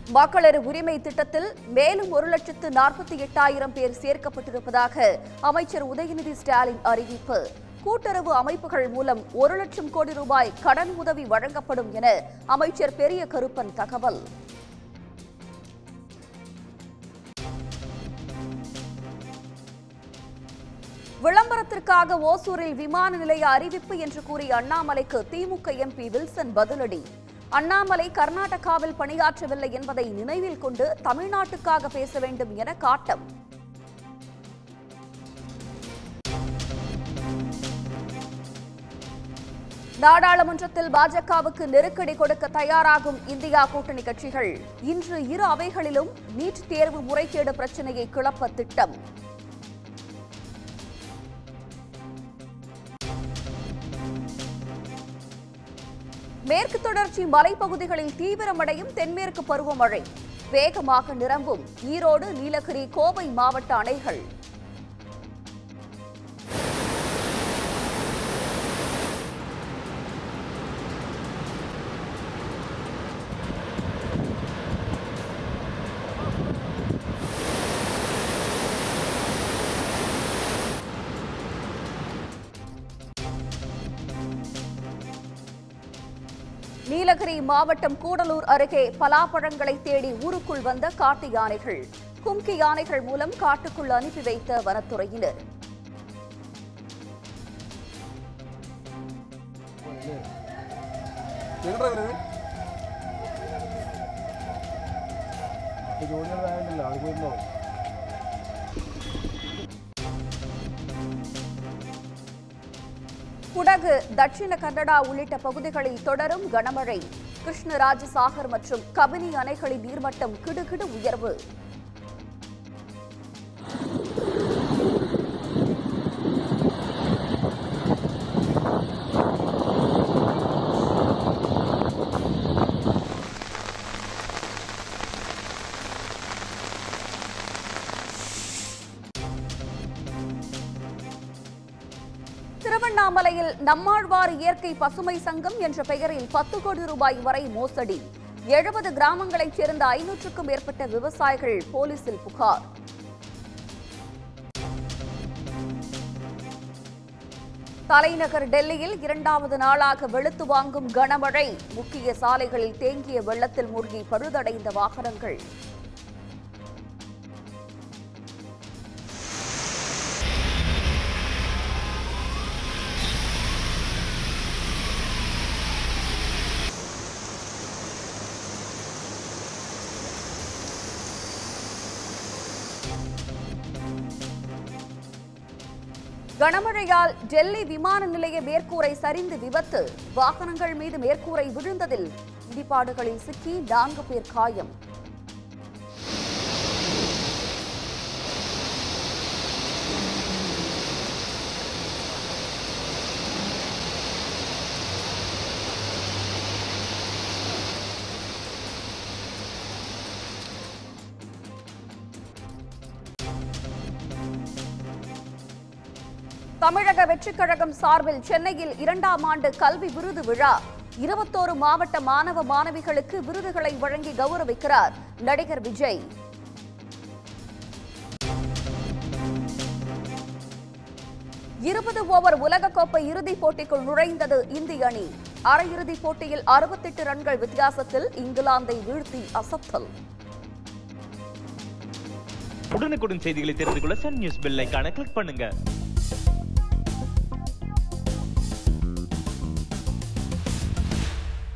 மகளிர் உரிமை திட்டத்தில் மேலும் ஒரு லட்சத்து நாற்பத்தி எட்டாயிரம் பேர் சேர்க்கப்பட்டிருப்பதாக அமைச்சர் உதயநிதி ஸ்டாலின் அறிவிப்பு கூட்டுறவு அமைப்புகள் மூலம் ஒரு லட்சம் கோடி ரூபாய் கடன் உதவி வழங்கப்படும் என அமைச்சர் பெரிய கருப்பன் தகவல் விளம்பரத்திற்காக ஓசூரில் விமான நிலைய அறிவிப்பு என்று கூறிய அண்ணாமலைக்கு திமுக எம்பி வில்சன் பதிலடி அண்ணாமலை கர்நாடகாவில் பணியாற்றவில்லை என்பதை நினைவில் கொண்டு தமிழ்நாட்டுக்காக பேச வேண்டும் என காட்டம் நாடாளுமன்றத்தில் பாஜகவுக்கு நெருக்கடி கொடுக்க தயாராகும் இந்தியா கூட்டணி கட்சிகள் இன்று இரு அவைகளிலும் நீட் தேர்வு முறைகேடு பிரச்சினையை கிளப்ப திட்டம் மேற்கு தொடர்ச்சி மலைப்பகுதிகளில் தீவிரமடையும் தென்மேற்கு பருவமழை வேகமாக நிரம்பும் ஈரோடு நீலகிரி கோவை மாவட்ட அணைகள் நீலகிரி மாவட்டம் கூடலூர் அருகே பலாப்பழங்களை தேடி ஊருக்குள் வந்த காட்டு யானைகள் கும்கி யானைகள் மூலம் காட்டுக்குள் அனுப்பி வைத்த வனத்துறையினர் എങ്ങോട്ടാ വരുന്നത് ജോലിയുള്ളതായിട്ടില്ല അത് പോയിരുന്നോ குடகு தட்சிண கன்னடா உள்ளிட்ட பகுதிகளில் தொடரும் கனமழை கிருஷ்ணராஜசாகர் மற்றும் கபினி அணைகளின் நீர்மட்டம் கிடுகிடு உயர்வு திருவண்ணாமலையில் நம்மாழ்வார் இயற்கை பசுமை சங்கம் என்ற பெயரில் பத்து கோடி ரூபாய் வரை மோசடி எழுபது கிராமங்களைச் சேர்ந்த ஐநூற்றுக்கும் மேற்பட்ட விவசாயிகள் போலீசில் புகார் தலைநகர் டெல்லியில் இரண்டாவது நாளாக வெளுத்து வாங்கும் கனமழை முக்கிய சாலைகளில் தேங்கிய வெள்ளத்தில் மூழ்கி பழுதடைந்த வாகனங்கள் கனமழையால் டெல்லி விமான நிலைய மேற்கூரை சரிந்து விபத்து வாகனங்கள் மீது மேற்கூரை விழுந்ததில் இடிபாடுகளில் சிக்கி நான்கு பேர் காயம் தமிழக வெற்றிக் கழகம் சார்பில் சென்னையில் இரண்டாம் ஆண்டு கல்வி விருது விழா இருபத்தோரு மாவட்ட மாணவ மாணவிகளுக்கு விருதுகளை வழங்கி கௌரவிக்கிறார் நடிகர் விஜய் இருபது ஓவர் உலகக்கோப்பை இறுதிப் போட்டிக்குள் நுழைந்தது இந்திய அணி அரையிறுதிப் போட்டியில் அறுபத்தெட்டு ரன்கள் வித்தியாசத்தில் இங்கிலாந்தை வீழ்த்தி அசத்தல் உடனுக்குடன் செய்திகளை தெரிந்து கொள்ள சன் நியூஸ் பெல் ஐகானை கிளிக் பண்ணுங்க